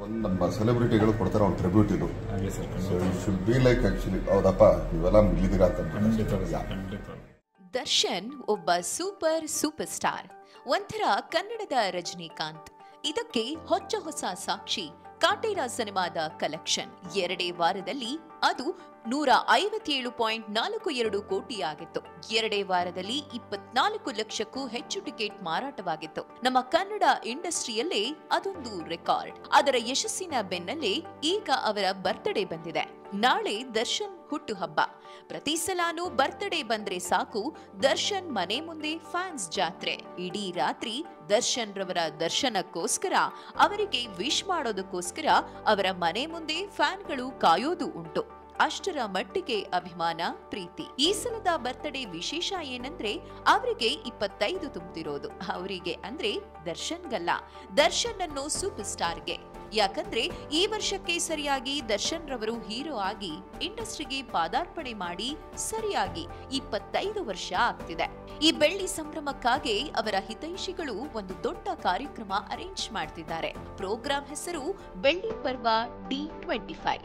ನಮ್ಮ ಸೆಲೆಬ್ರಿಟಿಗಳು ಕೊಡ್ತಾರೆ ಒಂದು ಟ್ರಿಬ್ಯೂಟ್ ಇದು ಹಾಗೆ sir so it should be like actually ಹೌದಪ್ಪ ನೀವೆಲ್ಲ ಇಲ್ಲಿದ್ದೀರಾ ಅಂತ ಖಂಡಿತ ಅಂದ್ಬಿಟ್ಟು. ಸರ್ ಖಂಡಿತ ದರ್ಶನ್ ಒಬ್ಬ ಸೂಪರ್ ಸೂಪರ್ ಸ್ಟಾರ್ ಒಂಥರ ಕನ್ನಡದ ರಜನಿಕಾಂತ್ ಇದಕ್ಕೆ ಹೊಚ್ಚ ಹೊಸ ಸಾಕ್ಷಿ ಕಾಟೇರ ಸಿನಿಮಾದ ಕಲೆಕ್ಷನ್ ಎರಡೇ ವಾರದಲ್ಲಿ ಅದು ನೂರ ಐವತ್ತೇಳು ಪಾಯಿಂಟ್ ನಾಲ್ಕು ಎರಡು ಕೋಟಿ ಆಗಿತ್ತು ಎರಡೇ ವಾರದಲ್ಲಿ ಇಪ್ಪತ್ನಾಲ್ಕು ಲಕ್ಷಕ್ಕೂ ಹೆಚ್ಚು ಟಿಕೆಟ್ ಮಾರಾಟವಾಗಿತ್ತು ನಮ್ಮ ಕನ್ನಡ ಇಂಡಸ್ಟ್ರಿಯಲ್ಲೇ ಅದೊಂದು ರೆಕಾರ್ಡ್ ಅದರ ಯಶಸ್ಸಿನ ಬೆನ್ನಲ್ಲೇ ಈಗ ಅವರ ಬರ್ತ್ಡೇ ಬಂದಿದೆ ನಾಳೆ ದರ್ಶನ್ ಹುಟ್ಟುಹಬ್ಬ ಪ್ರತಿ ಸಲಾನೂ ಬರ್ತ್ಡೇ ಬಂದ್ರೆ ಸಾಕು ದರ್ಶನ್ ಮನೆ ಮುಂದೆ ಫ್ಯಾನ್ಸ್ ಜಾತ್ರೆ ಇಡೀ ರಾತ್ರಿ ದರ್ಶನ್ ರವರ ದರ್ಶನಕ್ಕೋಸ್ಕರ ಅವರಿಗೆ ವಿಶ್ ಮಾಡೋದಕ್ಕೋಸ್ಕರ ಅವರ ಮನೆ ಮುಂದೆ ಫ್ಯಾನ್ಗಳು ಕಾಯೋದು ಉಂಟು ಅಷ್ಟರ ಮಟ್ಟಿಗೆ ಅಭಿಮಾನ ಪ್ರೀತಿ ಈ ಸಲದ ಬರ್ತ್ಡೇ ವಿಶೇಷ ಏನಂದ್ರೆ ಅವರಿಗೆ ಇಪ್ಪತ್ತೈದು ತುಂಬ್ತಿರೋದು ಅವರಿಗೆ ಅಂದ್ರೆ ದರ್ಶನ್ಗಲ್ಲ ದರ್ಶನ್ ಅನ್ನೋ ಸೂಪರ್ ಸ್ಟಾರ್ಗೆ ಯಾಕಂದ್ರೆ ಈ ವರ್ಷಕ್ಕೆ ಸರಿಯಾಗಿ ದರ್ಶನ್ ರವರು ಹೀರೋ ಆಗಿ ಇಂಡಸ್ಟ್ರಿಗೆ ಪಾದಾರ್ಪಣೆ ಮಾಡಿ ಸರಿಯಾಗಿ ಇಪ್ಪತ್ತೈದು ವರ್ಷ ಆಗ್ತಿದೆ ಈ ಬೆಳ್ಳಿ ಸಂಭ್ರಮಕ್ಕಾಗಿ ಅವರ ಹಿತೈಷಿಗಳು ಒಂದು ದೊಡ್ಡ ಕಾರ್ಯಕ್ರಮ ಅರೇಂಜ್ ಮಾಡ್ತಿದ್ದಾರೆ ಪ್ರೋಗ್ರಾಂ ಹೆಸರು ಬೆಳ್ಳಿ ಪರ್ವ ಡಿ ಟ್ವೆಂಟಿ ಫೈವ್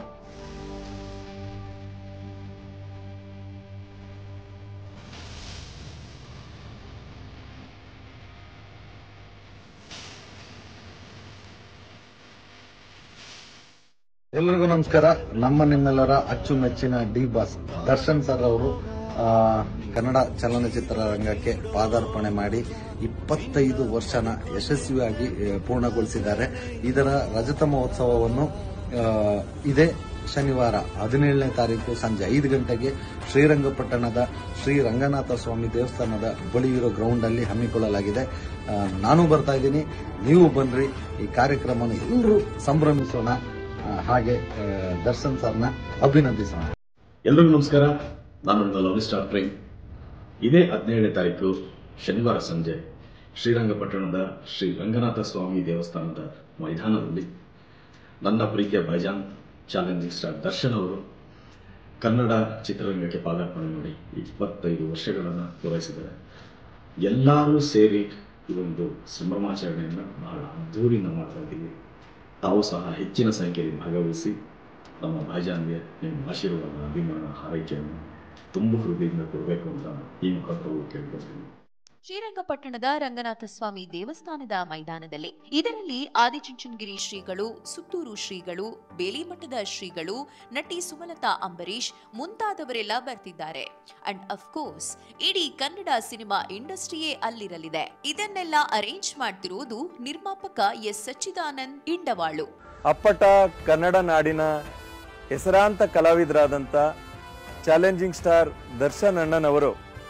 ಎಲ್ರಿಗೂ ನಮಸ್ಕಾರ ನಮ್ಮ ನಿಮ್ಮೆಲ್ಲರ ಅಚ್ಚುಮೆಚ್ಚಿನ ಡಿ ಬಾಸ್ ದರ್ಶನ್ ಸರ್ ಅವರು ಆ, ಕನ್ನಡ ಚಲನಚಿತ್ರ ರಂಗಕ್ಕೆ ಪಾದಾರ್ಪಣೆ ಮಾಡಿ ಇಪ್ಪತ್ತೈದು ವರ್ಷನ ಯಶಸ್ವಿಯಾಗಿ ಆ, ಪೂರ್ಣಗೊಳಿಸಿದ್ದಾರೆ ಇದರ ರಜತ ಮಹೋತ್ಸವವನ್ನು ಆ, ಇದೇ ಶನಿವಾರ ಹದಿನೇಳನೇ ತಾರೀಕು ಸಂಜೆ ಐದು ಗಂಟೆಗೆ ಶ್ರೀರಂಗಪಟ್ಟಣದ ಶ್ರೀ ರಂಗನಾಥ ಸ್ವಾಮಿ ದೇವಸ್ಥಾನದ ಬಳಿ ಇರೋ ಗ್ರೌಂಡ್ ಅಲ್ಲಿ ಹಮ್ಮಿಕೊಳ್ಳಲಾಗಿದೆ ಆ, ನಾನು ಬರ್ತಾ ಇದ್ದೀನಿ ನೀವು ಬನ್ರಿ ಈ ಕಾರ್ಯಕ್ರಮನ ಎಲ್ಲರೂ ಸಂಭ್ರಮಿಸೋಣ ಆ, ಹಾಗೆ ಆ, ದರ್ಶನ್ ಸರ್ನ ಅಭಿನಂದಿಸೋಣ ಎಲ್ರಿಗೂ ನಮಸ್ಕಾರ ನಾನು ನಿಮ್ಮ ಲವ್ ಸ್ಟಾರ್ ಪ್ರೇಮ್ ಇದೇ ಹದಿನೇಳನೇ ತಾರೀಕು ಶನಿವಾರ ಸಂಜೆ ಶ್ರೀರಂಗಪಟ್ಟಣದ ಶ್ರೀ ರಂಗನಾಥ ಸ್ವಾಮಿ ದೇವಸ್ಥಾನದ ಮೈದಾನದಲ್ಲಿ ನನ್ನ ಪ್ರೀತಿಯ ಬೈಜಾನ್ ಚಾಲೆಂಜಿಂಗ್ ಸ್ಟಾರ್ ದರ್ಶನ್ ಅವರು ಕನ್ನಡ ಚಿತ್ರರಂಗಕ್ಕೆ ಪಾದಾರ್ಪಣೆ ಮಾಡಿ ಇಪ್ಪತ್ತೈದು ವರ್ಷಗಳನ್ನು ಪೂರೈಸಿದ್ದಾರೆ ಎಲ್ಲರೂ ಸೇರಿ ಈ ಒಂದು ಸಂಭ್ರಮಾಚರಣೆಯನ್ನು ಬಹಳ ಅದ್ದೂರಿಯಿಂದ ಮಾಡ್ತಾ ಇದ್ದೀವಿ ತಾವು ಸಹ ಹೆಚ್ಚಿನ ಸಂಖ್ಯೆಯಲ್ಲಿ ಭಾಗವಹಿಸಿ ನಮ್ಮ ಭಾಯ್ಜಾನ್ಗೆ ನಿಮ್ಮ ಆಶೀರ್ವಾದ ಅಭಿಮಾನ ಹಾರೈಕೆಯನ್ನು ತುಂಬ ಹೃದಯದಿಂದ ಕೊಡಬೇಕು ಅಂತ ಈ ಮುಖಾಂತರ ಕೇಳ್ಕೊಳ್ತೀನಿ ಶ್ರೀರಂಗಪಟ್ಟಣದ ರಂಗನಾಥ ಸ್ವಾಮಿ ದೇವಸ್ಥಾನದ ಮೈದಾನದಲ್ಲಿ ಇದರಲ್ಲಿ ಆದಿಚುಂಚನಗಿರಿ ಶ್ರೀಗಳು ಸುತ್ತೂರು ಶ್ರೀಗಳು ಬೇಲಿಮಠದ ಶ್ರೀಗಳು ನಟಿ ಸುಮಲತಾ ಅಂಬರೀಶ್ ಮುಂತಾದವರೆಲ್ಲ ಬರ್ತಿದ್ದಾರೆ ಅಂಡ್ ಅಫ್ಕೋರ್ಸ್ ಇಡೀ ಕನ್ನಡ ಸಿನಿಮಾ ಇಂಡಸ್ಟ್ರಿಯೇ ಅಲ್ಲಿರಲಿದೆ ಇದನ್ನೆಲ್ಲ ಅರೇಂಜ್ ಮಾಡ್ತಿರೋದು ನಿರ್ಮಾಪಕ ಎಸ್ ಸಚ್ಚಿದಾನಂದ್ ಇಂಡವಾಳು ಅಪ್ಪಟ ಕನ್ನಡ ನಾಡಿನ ಹೆಸರಾಂತ ಕಲಾವಿದರಾದಂಥ ಚಾಲೆಂಜಿಂಗ್ ಸ್ಟಾರ್ ದರ್ಶನ್ ಅಣ್ಣನವರು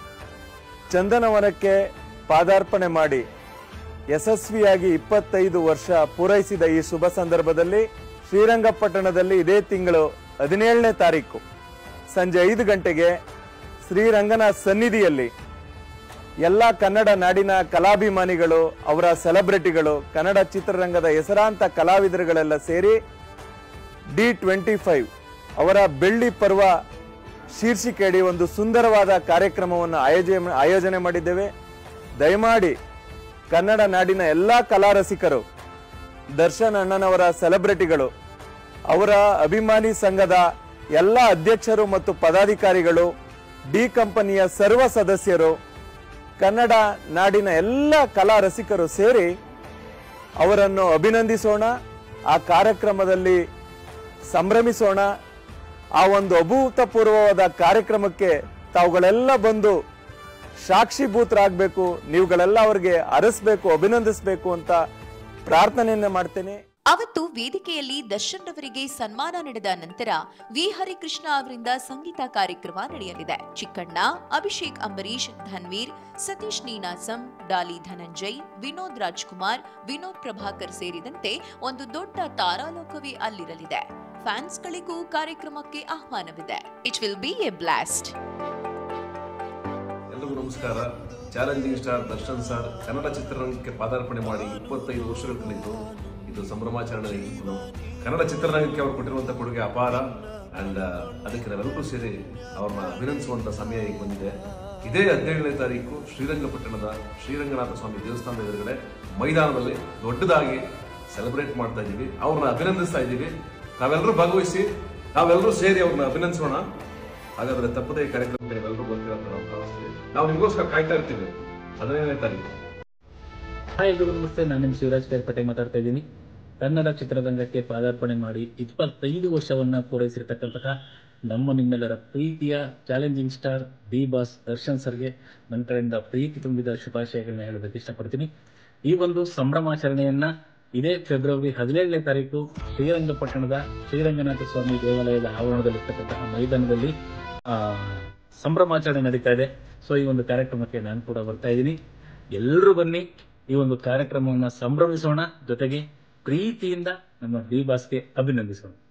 ಚಂದನವನಕ್ಕೆ ಪಾದಾರ್ಪಣೆ ಮಾಡಿ ಯಶಸ್ವಿಯಾಗಿ ಇಪ್ಪತ್ತೈದು ವರ್ಷ ಪೂರೈಸಿದ ಈ ಶುಭ ಸಂದರ್ಭದಲ್ಲಿ ಶ್ರೀರಂಗಪಟ್ಟಣದಲ್ಲಿ ಇದೇ ತಿಂಗಳು ಹದಿನೇಳನೇ ತಾರೀಕು ಸಂಜೆ ಐದು ಗಂಟೆಗೆ ಶ್ರೀರಂಗನಾಥ್ ಸನ್ನಿಧಿಯಲ್ಲಿ ಎಲ್ಲ ಕನ್ನಡ ನಾಡಿನ ಕಲಾಭಿಮಾನಿಗಳು ಅವರ ಸೆಲೆಬ್ರಿಟಿಗಳು ಕನ್ನಡ ಚಿತ್ರರಂಗದ ಹೆಸರಾಂತ ಕಲಾವಿದರುಗಳೆಲ್ಲ ಸೇರಿ ಡಿ ಟ್ವೆಂಟಿ ಫೈವ್ ಅವರ ಬೆಳ್ಳಿ ಪರ್ವ ಶೀರ್ಷಿಕೆಯಡಿ ಒಂದು ಸುಂದರವಾದ ಕಾರ್ಯಕ್ರಮವನ್ನು ಆಯೋಜನೆ ಆಯೋಜನೆ ಮಾಡಿದ್ದೇವೆ ದಯಮಾಡಿ ಕನ್ನಡ ನಾಡಿನ ಎಲ್ಲ ಕಲಾ ರಸಿಕರು ದರ್ಶನ್ ಅಣ್ಣನವರ ಸೆಲೆಬ್ರಿಟಿಗಳು ಅವರ ಅಭಿಮಾನಿ ಸಂಘದ ಎಲ್ಲ ಅಧ್ಯಕ್ಷರು ಮತ್ತು ಪದಾಧಿಕಾರಿಗಳು ಡಿ ಕಂಪನಿಯ ಸರ್ವ ಸದಸ್ಯರು ಕನ್ನಡ ನಾಡಿನ ಎಲ್ಲ ಕಲಾ ರಸಿಕರು ಸೇರಿ ಅವರನ್ನು ಅಭಿನಂದಿಸೋಣ ಆ ಕಾರ್ಯಕ್ರಮದಲ್ಲಿ ಸಂಭ್ರಮಿಸೋಣ ಆ ಒಂದು ಅಭೂತಪೂರ್ವವಾದ ಕಾರ್ಯಕ್ರಮಕ್ಕೆ ತಾವುಗಳೆಲ್ಲ ಬಂದು ಸಾಕ್ಷಿಭೂತರಾಗಬೇಕು ನೀವುಗಳೆಲ್ಲ ಅವರಿಗೆ ಅರಸಬೇಕು ಅಭಿನಂದಿಸಬೇಕು ಅಂತ ಪ್ರಾರ್ಥನೆಯನ್ನ ಮಾಡ್ತೇನೆ ಅವತ್ತು ವೇದಿಕೆಯಲ್ಲಿ ದರ್ಶನ್ ರವರಿಗೆ ಸನ್ಮಾನ ನಡೆದ ನಂತರ ವಿ ಹರಿಕೃಷ್ಣ ಅವರಿಂದ ಸಂಗೀತ ಕಾರ್ಯಕ್ರಮ ನಡೆಯಲಿದೆ ಚಿಕ್ಕಣ್ಣ ಅಭಿಷೇಕ್ ಅಂಬರೀಶ್ ಧನ್ವೀರ್ ಸತೀಶ್ ನೀನಾಸಂ ಡಾಲಿ ಧನಂಜಯ್ ವಿನೋದ್ ರಾಜ್ಕುಮಾರ್ ವಿನೋದ್ ಪ್ರಭಾಕರ್ ಸೇರಿದಂತೆ ಒಂದು ದೊಡ್ಡ ತಾರಾಲೋಕವೇ ಅಲ್ಲಿರಲಿದೆ ಫ್ಯಾನ್ಸ್ಗಳಿಗೂ ಕಾರ್ಯಕ್ರಮಕ್ಕೆ ಆಹ್ವಾನವಿದೆ it will be a blast ಎಲ್ರಿಗೂ ನಮಸ್ಕಾರ challenging star Darshan sir Kannada ಚಿತ್ರರಂಗಕ್ಕೆ ಪಾದಾರ್ಪಣೆ ಮಾಡಿ ಇಪ್ಪತ್ತೈದು ವರ್ಷಗಳು ಕಳೆದು ಇದು ಸಂಭ್ರಮಾಚರಣೆ ಇದು ಕನ್ನಡ ಚಿತ್ರರಂಗಕ್ಕೆ ಅವರು ಕೊಟ್ಟಿರುವಂಥ ಕೊಡುಗೆ ಅಪಾರ ಅಂಡ್ ಅದಕ್ಕೆ ನಾವೆಲ್ಲರೂ ಸೇರಿ ಅವ್ರನ್ನ ಅಭಿನಂದಿಸುವಂಥ ಸಮಯ ಈಗ ಬಂದಿದೆ ಇದೇ ಹದಿನೇಳನೇ ತಾರೀಕು ಶ್ರೀರಂಗಪಟ್ಟಣದ ಶ್ರೀರಂಗನಾಥ ಸ್ವಾಮಿ ದೇವಸ್ಥಾನದ ಎದುರುಗಡೆ ಮೈದಾನದಲ್ಲಿ ದೊಡ್ಡದಾಗಿ ಸೆಲೆಬ್ರೇಟ್ ಮಾಡ್ತಾ ಇದ್ದೀವಿ ಅವ್ರನ್ನ ಅಭಿನಂದಿಸ್ತಾ ಇದ್ದೀವಿ ನಾವೆಲ್ಲರೂ ಭಾಗವಹಿಸಿ ನಾವೆಲ್ಲರೂ ಸೇರಿ ಅವ್ರನ್ನ ಅಭಿನಂದಿಸೋಣ ಹಾಗಾದ್ರೆ ತಪ್ಪದೇ ಈ ಕಾರ್ಯಕ್ರಮಕ್ಕೆ ನೀವೆಲ್ಲರೂ ಬರ್ತೀರಾ ಅಂತ ನಾವು ಭಾವಿಸ್ತೀವಿ ನಾವು ನಿಮಗೋಸ್ಕರ ಕಾಯ್ತಾ ಇರ್ತೀವಿ ಹದಿನೈದನೇ ತಾರೀಕು ಹಾಯ್ ಎಲ್ರಿಗೂ ನಮಸ್ತೆ ನಾನು ನಿಮ್ಮ ಶಿವರಾಜ್ ಕೇರ್ಪೇಟೆ ಮಾತಾಡ್ತಾ ಇದ್ದೀನಿ ಕನ್ನಡ ಚಿತ್ರರಂಗಕ್ಕೆ ಪಾದಾರ್ಪಣೆ ಮಾಡಿ ಇಪ್ಪತ್ತೈದು ವರ್ಷವನ್ನ ಪೂರೈಸಿರ್ತಕ್ಕಂತಹ ನಮ್ಮ ನಿಮ್ಮೆಲ್ಲರ ಪ್ರೀತಿಯ challenging star D boss Darshan ಸರ್ಗೆ ನನ್ನ ಕಡೆಯಿಂದ ಪ್ರೀತಿ ತುಂಬಿದ ಶುಭಾಶಯಗಳನ್ನ ಹೇಳೋದಕ್ಕೆ ಇಷ್ಟಪಡ್ತೀನಿ ಈ ಒಂದು ಸಂಭ್ರಮಾಚರಣೆಯನ್ನ ಇದೇ ಫೆಬ್ರವರಿ ಹದಿನೇಳನೇ ತಾರೀಕು ಶ್ರೀರಂಗಪಟ್ಟಣದ ಶ್ರೀರಂಗನಾಥ ಸ್ವಾಮಿ ದೇವಾಲಯದ ಆವರಣದಲ್ಲಿರ್ತಕ್ಕಂತಹ ಮೈದಾನದಲ್ಲಿ ಆ, ಸಂಭ್ರಮಾಚರಣೆ ನಡೀತಾ ಇದೆ ಸೊ ಈ ಒಂದು ಕಾರ್ಯಕ್ರಮಕ್ಕೆ ನಾನು ಕೂಡ ಬರ್ತಾ ಇದ್ದೀನಿ ಎಲ್ಲರೂ ಬನ್ನಿ ಈ ಒಂದು ಕಾರ್ಯಕ್ರಮವನ್ನು ಸಂಭ್ರಮಿಸೋಣ ಜೊತೆಗೆ ಪ್ರೀತಿಯಿಂದ ನಮ್ಮ ಡಿ ಬಾಸ್ಗೆ ಅಭಿನಂದಿಸೋಣ